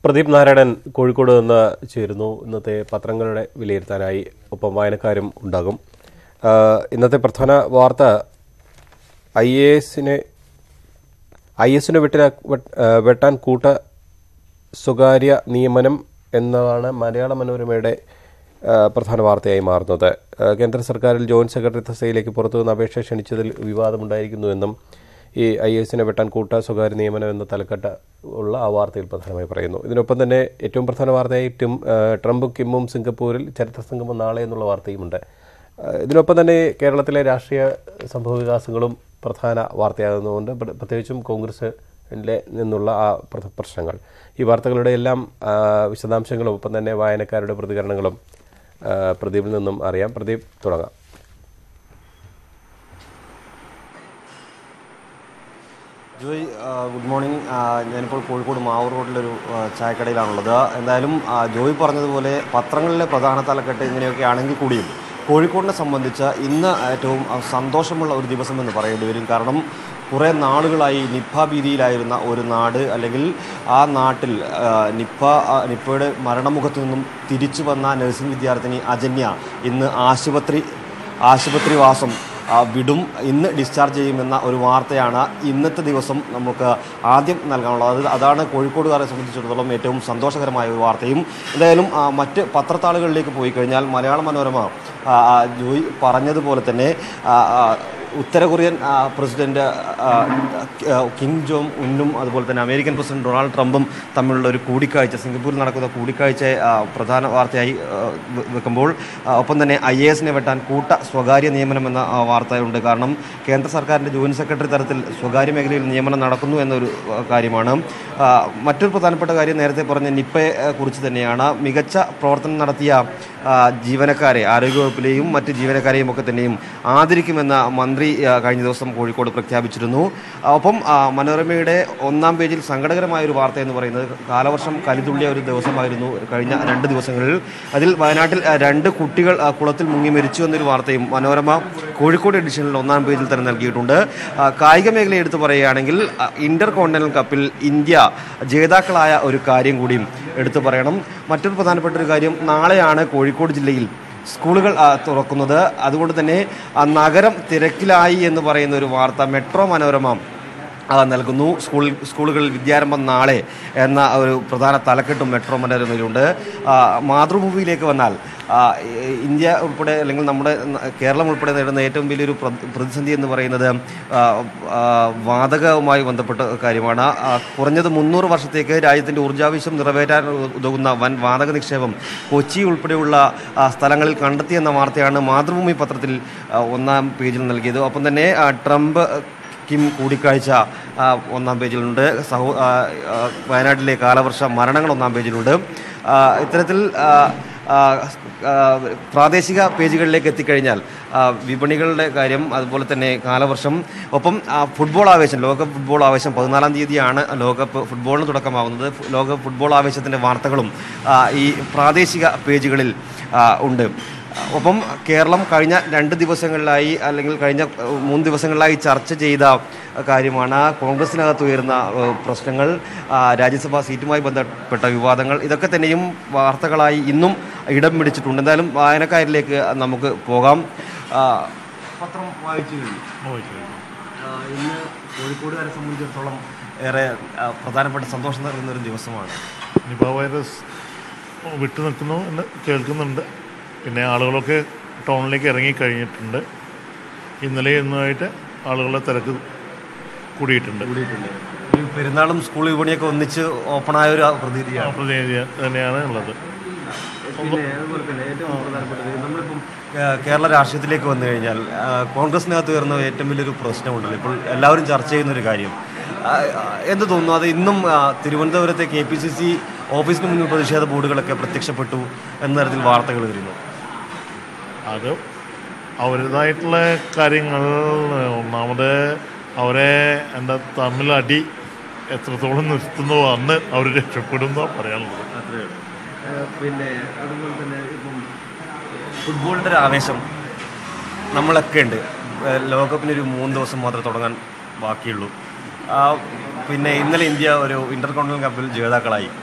പ്രദീപ് നാരായണൻ കോഴിക്കോട് നിന്ന് ചേരുന്നു ഇന്നത്തെ പത്രങ്ങളുടെ വിലയിരുത്താനായി ഒപ്പം വായനക്കാരും ഉണ്ടാകും ആ, ഇന്നത്തെ പ്രധാന വാർത്ത ഐ എ എസിനെ ഐ എസിന് വെട്ടിന വെട്ട്- ആ, വെട്ടാൻ കൂട്ട സ്വകാര്യ നിയമനം എന്നതാണ് മലയാള മനോരമയുടെ ആ, പ്രധാന വാർത്തയായി മാറുന്നത് ആ, കേന്ദ്ര സർക്കാരിൽ ജോയിന്റ് സെക്രട്ടറി തസ്തികയിലേക്ക് പുറത്തുനിന്ന് അപേക്ഷ ക്ഷണിച്ചതിൽ വിവാദമുണ്ടായിരിക്കുന്നുവെന്നും ഈ ഐ എസിനെ വെട്ടാൻ കൂട്ട സ്വകാര്യ നിയമനം എന്ന തലക്കെട്ട് ഉള്ള ആ വാർത്തയിൽ പ്രധാനമായി പറയുന്നു ഇതിനൊപ്പം തന്നെ ഏറ്റവും പ്രധാന വാർത്തയായി ടിം ആ, ട്രംപും കിമ്മും സിംഗപ്പൂരിൽ ചരിത്ര സംഗമം നാളെ എന്നുള്ള വാർത്തയുമുണ്ട് ആ, ഇതിനൊപ്പം തന്നെ കേരളത്തിലെ രാഷ്ട്രീയ സംഭവ വികാസങ്ങളും പ്രധാന വാർത്തയാകുന്നതുകൊണ്ട് പ്ര- പ്രത്യേകിച്ചും കോൺഗ്രസിലെ നിന്നുള്ള ആ പ്ര- പ്രശ്നങ്ങൾ ഈ വാർത്തകളുടെ എല്ലാം ആ, വിശദാംശങ്ങളും ഒപ്പം തന്നെ വായനക്കാരുടെ പ്രതികരണങ്ങളും ആ, പ്രദീപിൽ നിന്നും അറിയാം പ്രദീപ് തുടങ്ങാം ജോയ് ആ, ഗുഡ് മോർണിംഗ് ആ, ഞാനിപ്പോൾ കോഴിക്കോട് മാവൂർ റോഡിലൊരു ആ, ചായക്കടയിലാണുള്ളത് എന്തായാലും ആ, ജോയ് പറഞ്ഞതുപോലെ പത്രങ്ങളിലെ പ്രധാന തലക്കെട്ട് ഇങ്ങനെയൊക്കെ ആണെങ്കിൽ കൂടിയും കോഴിക്കോടിനെ സംബന്ധിച്ച് ഇന്ന് ഏറ്റവും ആ, സന്തോഷമുള്ള ഒരു ദിവസം എന്ന് പറയേണ്ടി വരും കാരണം കുറേ നാളുകളായി നിപ്പ ഭീതിയിലായിരുന്ന ഒരു നാട് അല്ലെങ്കിൽ ആ നാട്ടിൽ ആ, നിപ്പ ആ, നിപ്പയുടെ മരണമുഖത്തു നിന്നും തിരിച്ചു വന്ന നഴ്സിംഗ് വിദ്യാർത്ഥിനി അജന്യ ഇന്ന് ആശുപത്രി ആശുപത്രിവാസം ആ, വിടും ഇന്ന് ഡിസ്ചാർജ് ചെയ്യുമെന്ന ഒരു വാർത്തയാണ് ഇന്നത്തെ ദിവസം നമുക്ക് ആദ്യം നൽകാനുള്ളത് അത് അതാണ് കോഴിക്കോടുകാരെ സംബന്ധിച്ചിടത്തോളം ഏറ്റവും സന്തോഷകരമായ ഒരു വാർത്തയും എന്തായാലും ആ, മറ്റ് പത്രത്താളുകളിലേക്ക് പോയി കഴിഞ്ഞാൽ മലയാള മനോരമ ആ, ആ, ജോയി പറഞ്ഞതുപോലെ തന്നെ ആ, ആ, ഉത്തര കൊറിയൻ ആ, പ്രസിഡന്റ് ആ, ആ, കിം ജോങ് ഉന്നും അതുപോലെ തന്നെ അമേരിക്കൻ പ്രസിഡന്റ് ഡൊണാൾഡ് ട്രംപും തമ്മിലുള്ള ഒരു കൂടിക്കാഴ്ച സിംഗപ്പൂരിൽ നടക്കുന്ന കൂടിക്കാഴ്ച ആ, പ്രധാന വാർത്തയായി ആ, വെ- വെക്കുമ്പോൾ ആ, ഒപ്പം തന്നെ ഐ എ എസിനെ വെട്ടാൻ കൂട്ട സ്വകാര്യ നിയമനം എന്ന ആ, വാർത്തയുണ്ട് കാരണം കേന്ദ്ര സർക്കാരിൻ്റെ ജോയിന്റ് സെക്രട്ടറി തലത്തിൽ സ്വകാര്യ മേഖലയിൽ നിയമനം നടക്കുന്നു എന്നൊരു ആ, കാര്യമാണ് ആ, മറ്റൊരു പ്രധാനപ്പെട്ട കാര്യം നേരത്തെ പറഞ്ഞ നിപ്പയെ ആ, കുറിച്ച് തന്നെയാണ് മികച്ച പ്രവർത്തനം നടത്തിയ ആ, ജീവനക്കാരെ ആരോഗ്യവകുപ്പിലെയും മറ്റ് ജീവനക്കാരെയും ഒക്കെ തന്നെയും ആദരിക്കുമെന്ന മന്ത്രി ആ, കഴിഞ്ഞ ദിവസം കോഴിക്കോട് പ്രഖ്യാപിച്ചിരുന്നു ആ, ഒപ്പം ആ, മനോരമയുടെ ഒന്നാം പേജിൽ സങ്കടകരമായ ഒരു വാർത്ത എന്ന് പറയുന്നത് കാലവർഷം കലിതുള്ളിയ ഒരു ദിവസമായിരുന്നു കഴിഞ്ഞ രണ്ട് ദിവസങ്ങളിൽ അതിൽ വയനാട്ടിൽ ആ, രണ്ട് കുട്ടികൾ ആ, കുളത്തിൽ മുങ്ങി മരിച്ചു എന്നൊരു വാർത്തയും മനോരമ കോഴിക്കോട് എഡിഷനിൽ ഒന്നാം പേജിൽ തന്നെ നൽകിയിട്ടുണ്ട് ആ, കായിക മേഖല എടുത്തു പറയുകയാണെങ്കിൽ ആ, ഇന്റർ കോണ്ടിനൽ കപ്പിൽ ഇന്ത്യ ജേതാക്കളായ ഒരു കാര്യം കൂടിയും എടുത്തു പറയണം മറ്റൊരു പ്രധാനപ്പെട്ട ഒരു കാര്യം നാളെയാണ് കോഴിക്കോട് ജില്ലയിൽ സ്കൂളുകൾ ആ, തുറക്കുന്നത് അതുകൊണ്ട് തന്നെ ആ, നഗരം തിരക്കിലായി എന്ന് പറയുന്ന ഒരു വാർത്ത മെട്രോ മനോരമ ആ, നൽകുന്നു സ്കൂൾ സ്കൂളുകളിൽ വിദ്യാരംഭം നാളെ എന്ന ഒരു പ്രധാന തലക്കെട്ടും മെട്രോ മനോരമയിലുണ്ട് ആ, മാതൃഭൂമിയിലേക്ക് വന്നാൽ ആ, ഈ- ഇന്ത്യ ഉൾപ്പെടെ അല്ലെങ്കിൽ നമ്മുടെ ന- കേരളം ഉൾപ്പെടെ നേരിടുന്ന ഏറ്റവും വലിയൊരു പ്ര- പ്രതിസന്ധി എന്ന് പറയുന്നത് ആ, ആ, വാതകവുമായി ബന്ധപ്പെട്ട കാര്യമാണ് ആ, കുറഞ്ഞത് മുന്നൂറ് വർഷത്തേക്ക് രാജ്യത്തിൻ്റെ ഊർജാവശ്യം നിറവേറ്റാൻ ഉതകുന്ന വൻ വാതക നിക്ഷേപം കൊച്ചി ഉൾപ്പെടെയുള്ള ആ, സ്ഥലങ്ങളിൽ കണ്ടെത്തിയെന്ന വാർത്തയാണ് മാതൃഭൂമി പത്രത്തിൽ ആ, ഒന്നാം പേജിൽ നൽകിയത് ഒപ്പം തന്നെ ആ, ട്രംപ് കിം കൂടിക്കാഴ്ച ആ, ഒന്നാം പേജിലുണ്ട് സഹോ ആ, ആ, വയനാട്ടിലെ കാലവർഷ മരണങ്ങൾ ഒന്നാം പേജിലുണ്ട് ആ, ഇത്തരത്തിൽ ആ, ആ, ആ, പ്രാദേശിക പേജുകളിലേക്ക് എത്തിക്കഴിഞ്ഞാൽ ആ, വിപണികളുടെ കാര്യം അതുപോലെ തന്നെ കാലവർഷം ഒപ്പം ആ, ഫുട്ബോൾ ആവേശം ലോകകപ്പ് ഫുട്ബോൾ ആവേശം പതിനാലാം തീയതിയാണ് ലോകകപ്പ് ഫുട്ബോളിന് തുടക്കമാവുന്നത് ഫു- ലോക ഫുട്ബോൾ ആവേശത്തിൻ്റെ വാർത്തകളും ആ, ഈ പ്രാദേശിക പേജുകളിൽ ആ, ഉണ്ട് ഒപ്പം കേരളം കഴിഞ്ഞ രണ്ട് ദിവസങ്ങളിലായി അല്ലെങ്കിൽ കഴിഞ്ഞ ഏഹ്, മൂന്ന് ദിവസങ്ങളിലായി ചർച്ച ചെയ്ത കാര്യമാണ് കോൺഗ്രസിനകത്ത് ഉയരുന്ന ഏഹ്, പ്രശ്നങ്ങൾ ആ, രാജ്യസഭാ സീറ്റുമായി ബന്ധപ്പെട്ട വിവാദങ്ങൾ ഇതൊക്കെ തന്നെയും വാർത്തകളായി ഇന്നും ഇടം പിടിച്ചിട്ടുണ്ട് എന്തായാലും വായനക്കാരിലേക്ക് നമുക്ക് പോകാം ആ, പത്രം വായിച്ചു കഴിഞ്ഞു ആ, ഇന്ന് കോഴിക്കോടുകാരെ സംബന്ധിച്ചിടത്തോളം ഏറെ ആ, പ്രധാനപ്പെട്ട സന്തോഷം നൽകുന്ന ഒരു ദിവസമാണ് നിപ വൈറസ് വിട്ടു നിൽക്കുന്നു എന്ന് കേൾക്കുന്നുണ്ട് പിന്നെ ആളുകളൊക്കെ ടൗണിലേക്ക് ഇറങ്ങി കഴിഞ്ഞിട്ടുണ്ട് ഇന്നലെ ഇന്നുമായിട്ട് ആളുകളുടെ തിരക്ക് കൂടിയിട്ടുണ്ട് ഈ പെരുന്നാളും സ്കൂൾ വിപണിയൊക്കെ ഒന്നിച്ച് ഓപ്പണായ ഒരു പ്രതീതിയാണ് പ്രതിനിധി തന്നെയാണ് ഉള്ളത് പിന്നെ അതുപോലെ തന്നെ ഏറ്റവും പ്രധാനപ്പെട്ടത് നമ്മളിപ്പം ആ, കേരള രാഷ്ട്രീയത്തിലേക്ക് വന്നു കഴിഞ്ഞാൽ ആ, കോൺഗ്രസിനകത്ത് ഉയർന്ന ഏറ്റവും വലിയൊരു പ്രശ്നമുണ്ടല്ലോ ഇപ്പോൾ എല്ലാവരും ചർച്ച ചെയ്യുന്ന ഒരു കാര്യം ആ, ആ, എന്ത് തോന്നുന്നു അത് ഇന്നും ആ, തിരുവനന്തപുരത്തെ കെ പി സി സി ഓഫീസിന് മുന്നിൽ പ്രതിഷേധ ബോർഡുകളൊക്കെ പ്രത്യക്ഷപ്പെട്ടു എന്ന തരത്തിൽ വാർത്തകൾ വരുന്നു അത് അവരുടേതായിട്ടുള്ള കാര്യങ്ങൾ ഒന്നാമത് അവരെ എന്താ തമ്മിൽ അടി എത്രത്തോളം നിർത്തുന്നോ അന്ന് അവർ രക്ഷപ്പെടുന്നോ പറയാനുള്ളത് പിന്നെ അതുപോലെ തന്നെ ഇപ്പം ഫുട്ബോളിൻ്റെ ഒരു ആവേശം നമ്മളൊക്കെ ഉണ്ട് ഏഹ് ലോകകപ്പിന് ഒരു മൂന്ന് ദിവസം മാത്രമേ തുടങ്ങാൻ ബാക്കിയുള്ളൂ ആ, പിന്നെ ഇന്നലെ ഇന്ത്യ ഒരു ഇന്റർ കോണ്ടിനൽ കപ്പിൽ ജേതാക്കളായി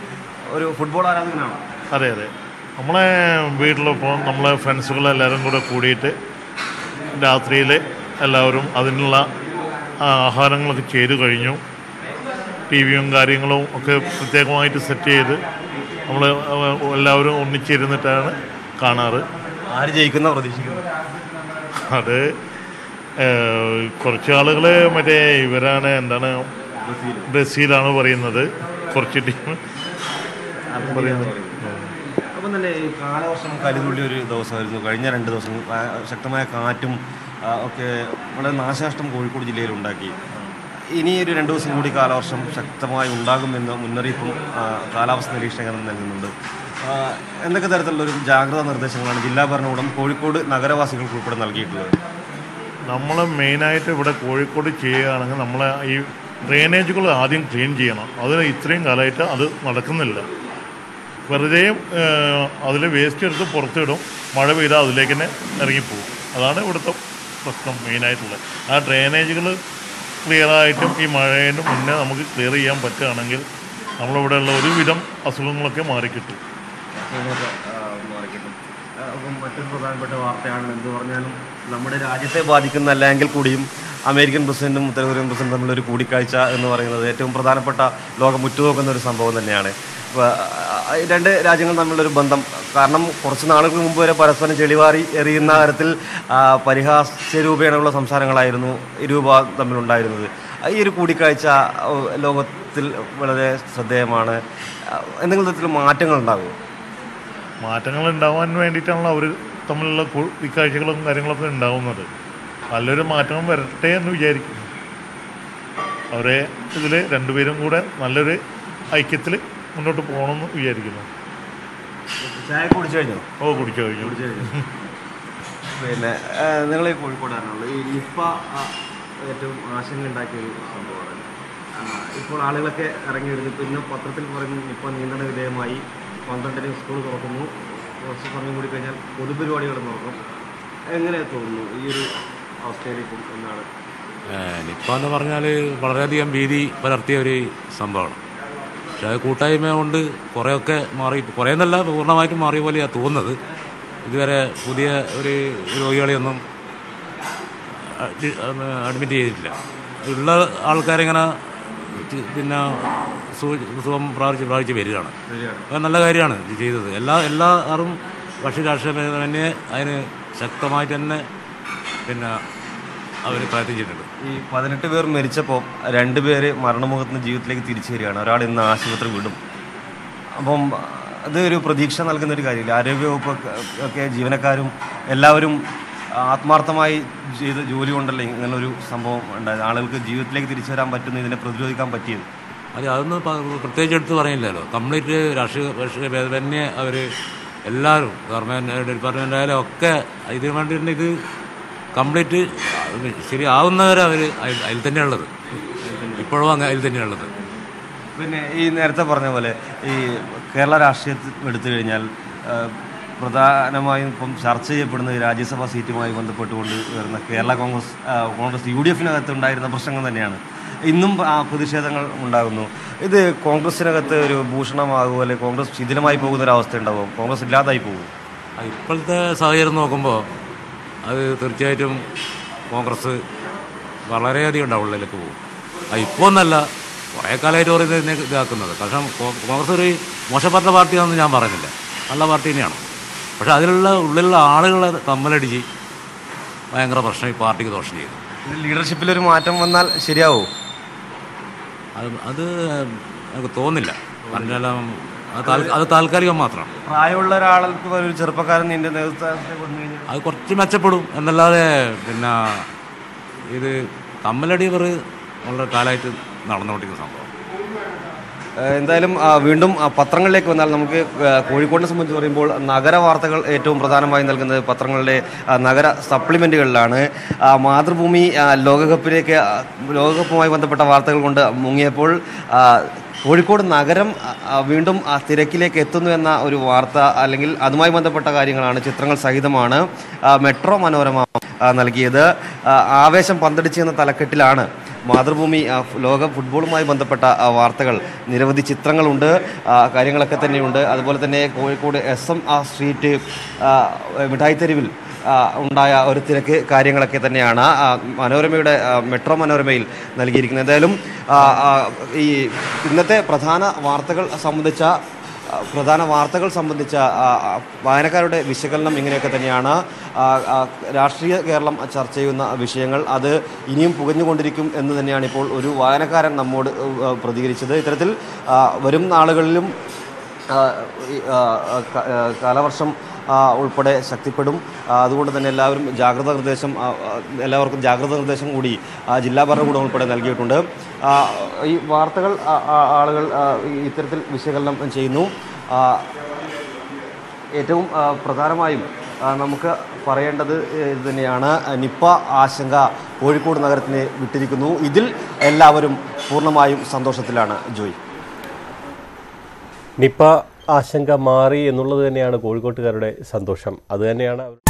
ഒരു ഫുട്ബോൾ ആരാധകനാണ് അതെ അതെ നമ്മളെ വീട്ടിലിപ്പോൾ നമ്മളെ ഫ്രണ്ട്സുകളെല്ലാവരും കൂടെ കൂടിയിട്ട് രാത്രിയിൽ എല്ലാവരും അതിനുള്ള ആ, ആഹാരങ്ങളൊക്കെ ചെയ്തു കഴിഞ്ഞു ടി വിയും കാര്യങ്ങളും ഒക്കെ പ്രത്യേകമായിട്ട് സെറ്റ് ചെയ്ത് നമ്മൾ എല്ലാവരും ഒന്നിച്ചിരുന്നിട്ടാണ് കാണാറ് ആര് ജയിക്കുന്ന പ്രതീക്ഷിക്കുന്നത് അത് ഏഹ്, കുറച്ച് ആളുകൾ മറ്റേ ഇവരാണ് എന്താണ് ബ്രസീലാണ് പറയുന്നത് കുറച്ച് ടീം പറയുന്നത് അപ്പം തന്നെ ഈ കാലവർഷം കരുതുള്ളി ഒരു ദിവസമായിരുന്നു കഴിഞ്ഞ രണ്ട് ദിവസം ആ, ശക്തമായ കാറ്റും ആ, ഒക്കെ വളരെ നാശനഷ്ടം കോഴിക്കോട് ജില്ലയിൽ ഉണ്ടാക്കി ഇനി ഒരു രണ്ട് ദിവസം കൂടി കാലവർഷം ശക്തമായി ഉണ്ടാകുമെന്ന് മുന്നറിയിപ്പും ആ, കാലാവസ്ഥ നിരീക്ഷണ കേന്ദ്രം നൽകുന്നുണ്ട് ആ, എന്തൊക്കെ തരത്തിലുള്ള ഒരു ജാഗ്രതാ നിർദ്ദേശങ്ങളാണ് ജില്ലാ ഭരണകൂടം കോഴിക്കോട് നഗരവാസികൾക്ക് ഉൾപ്പെടെ നൽകിയിട്ടുള്ളത് നമ്മൾ മെയിനായിട്ട് ഇവിടെ കോഴിക്കോട് ചെയ്യുകയാണെങ്കിൽ നമ്മൾ ഈ ഡ്രെയിനേജുകൾ ആദ്യം ക്ലീൻ ചെയ്യണം അതിന് ഇത്രയും കാലമായിട്ട് അത് നടക്കുന്നില്ല വെറുതെ അതിൽ വേസ്റ്റ് എടുത്ത് പുറത്തിടും മഴ പെയ്താൽ അതിലേക്ക് തന്നെ ഇറങ്ങിപ്പോകും അതാണ് ഇവിടുത്തെ പ്രശ്നം മെയിനായിട്ടുള്ളത് ആ ഡ്രെയിനേജുകൾ ക്ലിയറായിട്ടും ഈ മഴേൻ്റെ മുന്നേ നമുക്ക് ക്ലിയർ ചെയ്യാൻ പറ്റുകയാണെങ്കിൽ നമ്മളിവിടെയുള്ള ഒരുവിധം അസുഖങ്ങളൊക്കെ മാറിക്കിട്ടും നിങ്ങൾക്ക്, ആ, മാറിക്കിട്ടും. ആ, അപ്പം മറ്റൊരു പ്രധാനപ്പെട്ട വാർത്തയാണ് എന്ത് പറഞ്ഞാലും നമ്മുടെ രാജ്യത്തെ ബാധിക്കുന്നല്ല എങ്കിൽ കൂടിയും അമേരിക്കൻ പ്രസിഡന്റും ഉത്തര കൊറിയൻ പ്രസിഡന്റും തമ്മിലൊരു കൂടിക്കാഴ്ച എന്ന് പറയുന്നത് ഏറ്റവും പ്രധാനപ്പെട്ട ലോകം ഉറ്റുനോക്കുന്ന ഒരു സംഭവം തന്നെയാണ് ഇപ്പോൾ ആ, ഈ രണ്ട് രാജ്യങ്ങൾ തമ്മിലൊരു ബന്ധം കാരണം കുറച്ച് നാളുകൾക്ക് മുമ്പ് വരെ പരസ്പരം ചെളിവാരി എറിയുന്ന തരത്തിൽ ആ, പരിഹാസ്യ രൂപേണയുള്ള സംസാരങ്ങളായിരുന്നു ഇരു വിഭാഗം തമ്മിലുണ്ടായിരുന്നത് ആ, ഈ ഒരു കൂടിക്കാഴ്ച ആ, ലോകത്തിൽ വളരെ ശ്രദ്ധേയമാണ് ആ, എന്തെങ്കിലും തരത്തിൽ മാറ്റങ്ങൾ ഉണ്ടാകുമോ മാറ്റങ്ങൾ ഉണ്ടാവാൻ വേണ്ടിയിട്ടാണല്ലോ അവർ തമ്മിലുള്ള കു- കൂടിക്കാഴ്ചകളും കാര്യങ്ങളൊക്കെ ഉണ്ടാവുന്നത് നല്ലൊരു മാറ്റം വരട്ടെ എന്ന് വിചാരിക്കുന്നു അവരെ ഇതിൽ രണ്ടുപേരും കൂടെ നല്ലൊരു ഐക്യത്തിൽ മുന്നോട്ട് പോകണമെന്ന് വിചാരിക്കുന്നു ചായ കുടിച്ചു കഴിഞ്ഞോ ഓ കുടിച്ചു കഴിഞ്ഞു പിന്നെ നിങ്ങൾ ഈ കോഴിക്കോടാണുള്ളത് ഈ നിപ്പ ആ, ഏറ്റവും ആശങ്ക ഉണ്ടാക്കിയ ഒരു സംഭവമാണ് ആ, ഇപ്പോൾ ആളുകളൊക്കെ ഇറങ്ങി വരുന്നു ഇപ്പോൾ ഇന്ന് പത്രത്തിൽ പറയുന്നു നിപ്പ നിയന്ത്രണ വിധേയമായി പന്ത്രണ്ടിന് സ്കൂൾ തുറക്കുന്നു കുറച്ച് സമയം കൂടി കഴിഞ്ഞാൽ പൊതുപരിപാടികൾ തുറക്കും എങ്ങനെ തോന്നുന്നു ഈ ഒരു അവസ്ഥയിലേക്കും എന്നാണ് നിപ്പ എന്ന് പറഞ്ഞാൽ വളരെയധികം ഭീതി പലർത്തിയ ഒരു സംഭവമാണ് പക്ഷേ അത് കൂട്ടായ്മ കൊണ്ട് കുറേയൊക്കെ മാറി കുറേ എന്നല്ല പൂർണ്ണമായിട്ടും മാറിയ പോലെയാണ് തോന്നുന്നത് ഇതുവരെ പുതിയ ഒരു രോഗികളെയൊന്നും അഡ്മി- അഡ്മിറ്റ് ചെയ്തിട്ടില്ല ഉള്ള ആൾക്കാരിങ്ങനെ ചി- പിന്നെ സു- സുഖം പ്രാപിച്ച് പ്രാപിച്ച് വരികയാണ് അത് നല്ല കാര്യമാണ് ഇത് ചെയ്തത് എല്ലാ എല്ലാവരും ഭക്ഷ്യ രാഷ്ട്രീയ തന്നെ അതിന് ശക്തമായിട്ട് തന്നെ പിന്നെ അവർ പ്രയത്നിച്ചിട്ടുണ്ട് ഈ പതിനെട്ട് പേർ മരിച്ചപ്പോൾ രണ്ട് പേര് മരണമുഖത്ത് നിന്ന് ജീവിതത്തിലേക്ക് തിരിച്ചു വരികയാണ് ഒരാൾ ഇന്ന് ആശുപത്രി വിടും അപ്പം അത് ഒരു പ്രതീക്ഷ നൽകുന്ന ഒരു കാര്യമില്ല ആരോഗ്യവകുപ്പ് ഒക്കെ- ഒക്കെ ജീവനക്കാരും എല്ലാവരും ആത്മാർത്ഥമായി ചെയ്ത ജോലി കൊണ്ടല്ലേ ഇങ്ങനെ ഒരു സംഭവം ഉണ്ടായത് ആളുകൾക്ക് ജീവിതത്തിലേക്ക് തിരിച്ചു വരാൻ പറ്റുന്ന ഇതിനെ പ്രതിരോധിക്കാൻ പറ്റിയത് അത് അതൊന്നും പ- പ്രത്യേകിച്ച് എടുത്ത് പറയുന്നില്ലല്ലോ കംപ്ലീറ്റ് രാഷ്ട്രീയ രാഷ്ട്രീയ ഭേദമന്യേ അവർ എല്ലാവരും ഗവൺമെൻറ് ഡിപ്പാർട്ട്മെൻ്റ് ആയാലും ഒക്കെ ഇതിന് വേണ്ടി തന്നെ ഇത് കംപ്ലീറ്റ് ശരിയാവുന്നവരെ അവർ അതിൽ തന്നെയുള്ളത് ഇപ്പോഴും അങ്ങ് അതിൽ തന്നെയുള്ളത് പിന്നെ ഈ നേരത്തെ പറഞ്ഞ പോലെ ഈ കേരള രാഷ്ട്രീയത്തിൽ എടുത്തു കഴിഞ്ഞാൽ ആ, പ്രധാനമായും ഇപ്പം ചർച്ച ചെയ്യപ്പെടുന്ന ഈ രാജ്യസഭാ സീറ്റുമായി ബന്ധപ്പെട്ടുകൊണ്ട് വരുന്ന കേരള കോൺഗ്രസ് ആ, കോൺഗ്രസ് യു ഡി എഫിനകത്ത് ഉണ്ടായിരുന്ന പ്രശ്നങ്ങൾ തന്നെയാണ് ഇന്നും ആ പ്രതിഷേധങ്ങൾ ഉണ്ടാകുന്നു ഇത് കോൺഗ്രസിനകത്ത് ഒരു ഭൂഷണമാകുമോ അല്ലെങ്കിൽ കോൺഗ്രസ് ശിഥിലമായി പോകുന്ന ഒരു അവസ്ഥ ഉണ്ടാവും കോൺഗ്രസ് ഇല്ലാതായി പോകും അത് ഇപ്പോഴത്തെ സാഹചര്യം നോക്കുമ്പോൾ അത് തീർച്ചയായിട്ടും കോൺഗ്രസ് വളരെയധികം ഡൗണിലേക്ക് പോകും അത് ഇപ്പോൾ ഒന്നല്ല കുറേ കാലമായിട്ട് പറയുന്നത് ഇതിനെ ഇതാക്കുന്നത് കാരണം കോ- കോൺഗ്രസ് ഒരു മോശപ്പെട്ട പാർട്ടിയാണെന്ന് ഞാൻ പറയുന്നില്ല നല്ല പാർട്ടി തന്നെയാണ് പക്ഷെ അതിലുള്ള ഉള്ളിലുള്ള ആളുകളെ തമ്മിലടിച്ച് ഭയങ്കര പ്രശ്നം ഈ പാർട്ടിക്ക് ദോഷം ചെയ്തു ഇത് ലീഡർഷിപ്പിലൊരു മാറ്റം വന്നാൽ ശരിയാവും അത് അത് എനിക്ക് തോന്നില്ല കാരണം അത് താൽ- അത് താൽക്കാലികം മാത്രമാണ് പ്രായമുള്ള ഒരാൾക്ക് ഒരു ചെറുപ്പക്കാരൻ നിന്റെ നേതൃത്വത്തിൽ വന്നു കഴിഞ്ഞാൽ അത് കുറച്ച് മെച്ചപ്പെടും എന്നല്ലാതെ പിന്നെ ഇത് തമ്മിലടി ഇവർ വളരെ കാലമായിട്ട് നടന്നുകൊണ്ടിരിക്കുന്ന സംഭവം ഏഹ് എന്തായാലും ആ, വീണ്ടും ആ, പത്രങ്ങളിലേക്ക് വന്നാൽ നമുക്ക് ഏഹ്, കോഴിക്കോടിനെ സംബന്ധിച്ച് പറയുമ്പോൾ നഗര വാർത്തകൾ ഏറ്റവും പ്രധാനമായി നൽകുന്നത് പത്രങ്ങളിലെ ആ, നഗര സപ്ലിമെൻറ്റുകളിലാണ് ആ, മാതൃഭൂമി ആ, ലോകകപ്പിലേക്ക് ആ, ലോകകപ്പുമായി ബന്ധപ്പെട്ട വാർത്തകൾ കൊണ്ട് മുങ്ങിയപ്പോൾ ആ, കോഴിക്കോട് നഗരം ആ, ആ, വീണ്ടും ആ തിരക്കിലേക്ക് എത്തുന്നു എന്ന ഒരു വാർത്ത അല്ലെങ്കിൽ അതുമായി ബന്ധപ്പെട്ട കാര്യങ്ങളാണ് ചിത്രങ്ങൾ സഹിതമാണ് ആ, മെട്രോ മനോരമ ആ, നൽകിയത് ആ, ആവേശം പന്തടിച്ച് എന്ന തലക്കെട്ടിലാണ് മാതൃഭൂമി ആ, ഫ് ലോക ഫുട്ബോളുമായി ബന്ധപ്പെട്ട ആ, വാർത്തകൾ നിരവധി ചിത്രങ്ങളുണ്ട് ആ, കാര്യങ്ങളൊക്കെ തന്നെയുണ്ട് അതുപോലെ തന്നെ കോഴിക്കോട് എസ് എം ആ സ്ട്രീറ്റ് ആ, മിഠായിത്തെരുവിൽ ആ, ഉണ്ടായ ഒരു തിരക്ക് കാര്യങ്ങളൊക്കെ തന്നെയാണ് ആ, മനോരമയുടെ ആ, മെട്രോ മനോരമയിൽ നൽകിയിരിക്കുന്നത് എന്തായാലും ആ, ആ, ഈ ഇന്നത്തെ പ്രധാന വാർത്തകൾ സംബന്ധിച്ച ആ, പ്രധാന വാർത്തകൾ സംബന്ധിച്ച ആ, ആ, വായനക്കാരുടെ വിശകലനം ഇങ്ങനെയൊക്കെ തന്നെയാണ് ആ, ആ, രാഷ്ട്രീയ കേരളം ചർച്ച ചെയ്യുന്ന വിഷയങ്ങൾ അത് ഇനിയും പുകഞ്ഞുകൊണ്ടിരിക്കും എന്ന് തന്നെയാണ് ഇപ്പോൾ ഒരു വായനക്കാരൻ നമ്മോട് ആ, പ്രതികരിച്ചത് ഇത്തരത്തിൽ ആ, വരും നാളുകളിലും ആ, ഈ, ആ, ക- ആ, കാലവർഷം ആ, ഉൾപ്പെടെ ശക്തിപ്പെടും ആ, അതുകൊണ്ട് തന്നെ എല്ലാവരും ജാഗ്രതാ നിർദ്ദേശം ആ, ആ, എല്ലാവർക്കും ജാഗ്രതാ നിർദ്ദേശം കൂടി ആ, ജില്ലാ ഭരണകൂടം ഉൾപ്പെടെ നൽകിയിട്ടുണ്ട് ആ, ഈ വാർത്തകൾ ആ, ആ, ആളുകൾ ആ, ഈ- ഇത്തരത്തിൽ വിശകലനം ചെയ്യുന്നു ആ, ഏറ്റവും ആ, പ്രധാനമായും ആ, നമുക്ക് പറയേണ്ടത് ഇത് തന്നെയാണ് നിപ്പ ആശങ്ക കോഴിക്കോട് നഗരത്തിനെ വിട്ടിരിക്കുന്നു ഇതിൽ എല്ലാവരും പൂർണ്ണമായും സന്തോഷത്തിലാണ് ജോയ് നിപ്പ ആശങ്ക മാറി എന്നുള്ളത് തന്നെയാണ് കോഴിക്കോട്ടുകാരുടെ സന്തോഷം അത് തന്നെയാണ് അവർ